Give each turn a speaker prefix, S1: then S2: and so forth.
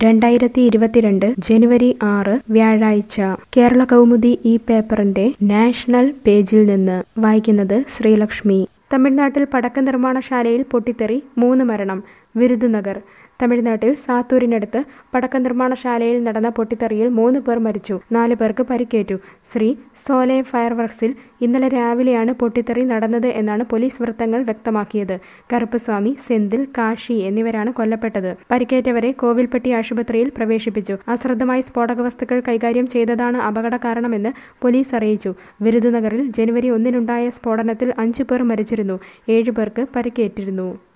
S1: രണ്ടായിരത്തി ഇരുപത്തിരണ്ട് ജനുവരി ആറ് വ്യാഴാഴ്ച കേരള കൗമുദി ഈ പേപ്പറിന്റെ നാഷണൽ പേജിൽ നിന്ന് വായിക്കുന്നത് ശ്രീലക്ഷ്മി തമിഴ്നാട്ടിൽ പടക്ക നിർമ്മാണശാലയിൽ പൊട്ടിത്തെറി മൂന്ന് മരണം വിരുദുനഗർ തമിഴ്നാട്ടിൽ സാത്തൂരിനടുത്ത് പടക്ക നിർമ്മാണശാലയിൽ നടന്ന പൊട്ടിത്തെറിയിൽ മൂന്ന് പേർ മരിച്ചു നാല് പേർക്ക് പരിക്കേറ്റു ശ്രീ സോലെ ഫയർ വർക്സിൽ ഇന്നലെ രാവിലെയാണ് പൊട്ടിത്തെറി നടന്നത് എന്നാണ് പോലീസ് വൃത്തങ്ങൾ വ്യക്തമാക്കിയത് കറുപ്പസ്വാമി സെന്തിൽ കാശി എന്നിവരാണ് കൊല്ലപ്പെട്ടത് പരിക്കേറ്റവരെ കോവിൽപ്പെട്ടി ആശുപത്രിയിൽ പ്രവേശിപ്പിച്ചു അശ്രദ്ധമായി സ്ഫോടക വസ്തുക്കൾ കൈകാര്യം ചെയ്തതാണ് അപകട കാരണമെന്ന് പോലീസ് അറിയിച്ചു വിരുദുനഗറിൽ ജനുവരി ഒന്നിനുണ്ടായ സ്ഫോടനത്തിൽ അഞ്ചു പേർ മരിച്ചിരുന്നു ഏഴു പേർക്ക് പരിക്കേറ്റിരുന്നു